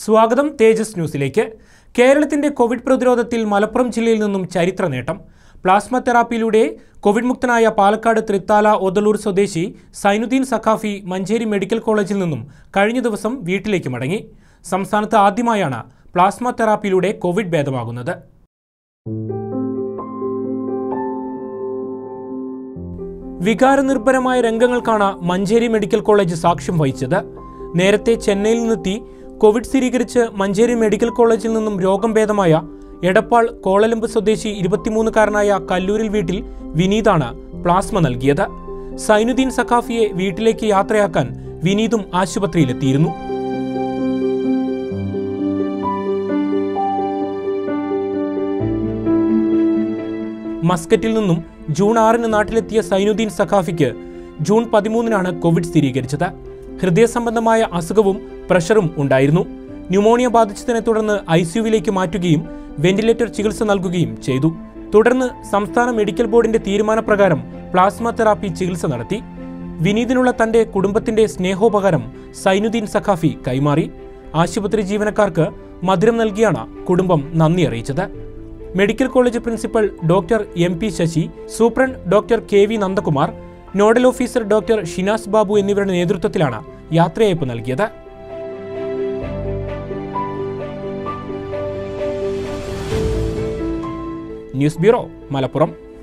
സ്വാഗതം തേജസ് ന്യൂസിലേക്ക് കേരളത്തിന്റെ കോവിഡ് പ്രതിരോധത്തിൽ മലപ്പുറം ജില്ലയിൽ നിന്നും ചരിത്ര നേട്ടം പ്ലാസ്മ തെറാപ്പിയിലൂടെ കോവിഡ് മുക്തനായ പാലക്കാട് തൃത്താല ഒതളൂർ സ്വദേശി സൈനുദ്ദീൻ സഖാഫി മഞ്ചേരി മെഡിക്കൽ കോളേജിൽ നിന്നും കഴിഞ്ഞ ദിവസം വീട്ടിലേക്ക് മടങ്ങി സംസ്ഥാനത്ത് ആദ്യമായാണ് പ്ലാസ്മ തെറാപ്പിയിലൂടെ കോവിഡ് ഭേദമാകുന്നത് വികാരനിർഭരമായ രംഗങ്ങൾക്കാണ് മഞ്ചേരി മെഡിക്കൽ കോളേജ് സാക്ഷ്യം വഹിച്ചത് നേരത്തെ ചെന്നൈയിൽ നിന്നെത്തി കോവിഡ് സ്ഥിരീകരിച്ച് മഞ്ചേരി മെഡിക്കൽ കോളേജിൽ നിന്നും രോഗം ഭേദമായ എടപ്പാൾ കോളലമ്പ് സ്വദേശി ഇരുപത്തിമൂന്നുകാരനായ കല്ലൂരിൽ വീട്ടിൽ വിനീതാണ് പ്ലാസ്മ നൽകിയത് സൈനുദ്ദീൻ സഖാഫിയെ വീട്ടിലേക്ക് യാത്രയാക്കാൻ വിനീതും ആശുപത്രിയിലെത്തിയിരുന്നു മസ്കറ്റിൽ നിന്നും ജൂൺ ആറിന് നാട്ടിലെത്തിയ സൈനുദ്ദീൻ സഖാഫിക്ക് ജൂൺ പതിമൂന്നിനാണ് കോവിഡ് സ്ഥിരീകരിച്ചത് ഹൃദയ സംബന്ധമായ അസുഖവും പ്രഷറും ഉണ്ടായിരുന്നു ന്യൂമോണിയ ബാധിച്ചതിനെ തുടർന്ന് ഐ സിയുവിലേക്ക് മാറ്റുകയും വെന്റിലേറ്റർ ചികിത്സ നൽകുകയും ചെയ്തു തുടർന്ന് സംസ്ഥാന മെഡിക്കൽ ബോർഡിന്റെ തീരുമാനപ്രകാരം പ്ലാസ്മ തെറാപ്പി ചികിത്സ നടത്തി വിനീതിനുള്ള തന്റെ കുടുംബത്തിന്റെ സ്നേഹോപകാരം സൈനുദ്ദീൻ സഖാഫി കൈമാറി ആശുപത്രി ജീവനക്കാർക്ക് മധുരം നൽകിയാണ് കുടുംബം നന്ദി അറിയിച്ചത് medical college principal doctor M P Sasi സൂപ്രണ്ട് doctor K V Nandakumar nodal officer doctor Shinas Babu എന്നിവരുടെ നേതൃത്വത്തിലാണ് യാത്രയയപ്പ് നൽകിയത് ന്യൂസ് ബ്യൂറോ മലപ്പുറം